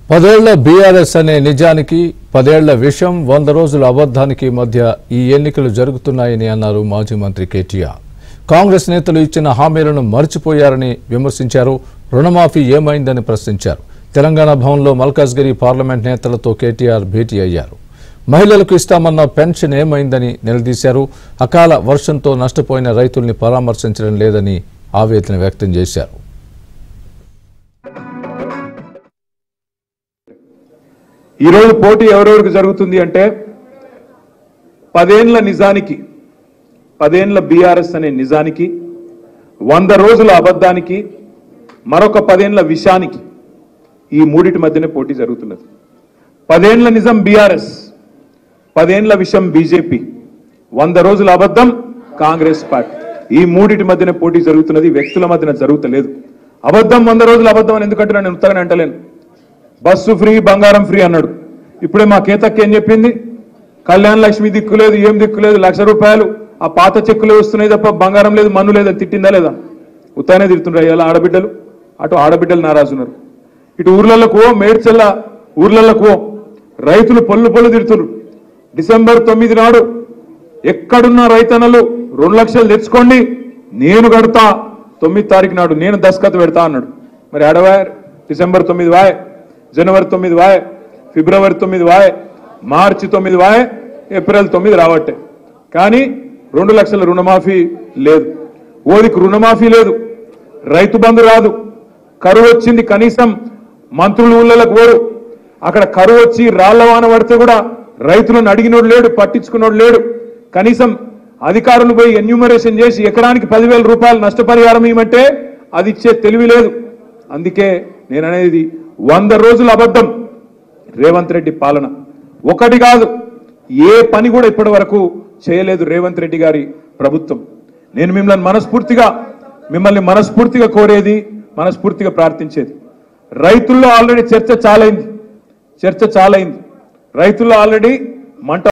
పదేళ్ల బీఆర్ఎస్ అనే నిజానికి పదేళ్ల విషం వంద రోజుల అబద్ధానికి మధ్య ఈ ఎన్నికలు జరుగుతున్నాయని అన్నారు మాజీ మంత్రి కేటీఆర్ కాంగ్రెస్ నేతలు ఇచ్చిన హామీలను మర్చిపోయారని విమర్శించారు రుణమాఫీ ఏమైందని ప్రశ్నించారు తెలంగాణ భవన్లో మల్కాజ్గిరి పార్లమెంట్ నేతలతో కేటీఆర్ భేటీ అయ్యారు మహిళలకు ఇస్తామన్న పెన్షన్ ఏమైందని నిలదీశారు అకాల వర్షంతో నష్టపోయిన రైతుల్ని పరామర్శించడం లేదని ఆవేదన వ్యక్తం చేశారు ఈరోజు పోటీ ఎవరెవరికి జరుగుతుంది అంటే పదేండ్ల నిజానికి పదేండ్ల బీఆర్ఎస్ అనే నిజానికి వంద రోజుల అబద్ధానికి మరొక పదేండ్ల విషానికి ఈ మూడిటి మధ్యనే పోటీ జరుగుతున్నది పదేండ్ల నిజం బీఆర్ఎస్ పదేండ్ల విషం బీజేపీ వంద రోజుల అబద్ధం కాంగ్రెస్ పార్టీ ఈ మూడిటి మధ్యనే పోటీ జరుగుతున్నది వ్యక్తుల మధ్యన జరుగుతలేదు అబద్ధం వంద రోజుల అబద్ధం అని ఎందుకంటే నేను ఉత్తగానే అంటలేను బస్సు ఫ్రీ బంగారం ఫ్రీ అన్నాడు ఇప్పుడే మా కేతక్క ఏం చెప్పింది కళ్యాణ లక్ష్మి దిక్కు లేదు ఏం దిక్కు లేదు లక్ష రూపాయలు ఆ పాత చెక్కులే వస్తున్నాయి తప్ప బంగారం లేదు మన్ను లేదా తిట్టిందా లేదా ఉత్తానే తిడుతున్నారు ఇలా ఆడబిడ్డలు అటు ఆడబిడ్డలు నారాజున్నారు ఇటు ఊర్లలకు మేడ్చల్ల ఊర్లలకు రైతులు పొల్లు పొల్లు తిడుతున్నారు డిసెంబర్ తొమ్మిది నాడు ఎక్కడున్న రైతన్నలు రెండు లక్షలు తెచ్చుకోండి నేను కడతా తొమ్మిది తారీఖు నాడు నేను దస్కత్ పెడతా అన్నాడు మరి అడవాయ్ డిసెంబర్ తొమ్మిది వాయ్ జనవరి తొమ్మిది వాయ్ ఫిబ్రవరి తొమ్మిది వాయ్ మార్చి తొమ్మిది వాయ్ ఏప్రిల్ తొమ్మిది రావట్టే కానీ రెండు లక్షల రుణమాఫీ లేదు ఓదికి రుణమాఫీ లేదు రైతు బంధు రాదు కరువు వచ్చింది కనీసం మంత్రులు ఊళ్ళకు పోరు అక్కడ కరువు వచ్చి రాళ్ల వాన పడితే కూడా రైతులను అడిగినోడు లేడు పట్టించుకున్నోడు లేడు కనీసం అధికారులు పోయి ఎన్యూమరేషన్ చేసి ఎకరానికి పదివేల రూపాయలు నష్టపరిహారం ఇవ్వమంటే అది ఇచ్చే తెలివి లేదు అందుకే నేను అనేది వంద రోజుల అబద్ధం రేవంత్ రెడ్డి పాలన ఒకటి కాదు ఏ పని కూడా ఇప్పటి వరకు చేయలేదు రేవంత్ రెడ్డి గారి ప్రభుత్వం నేను మిమ్మల్ని మనస్ఫూర్తిగా మిమ్మల్ని మనస్ఫూర్తిగా కోరేది మనస్ఫూర్తిగా ప్రార్థించేది రైతుల్లో ఆల్రెడీ చర్చ చాలైంది చర్చ చాలైంది రైతుల్లో ఆల్రెడీ మంట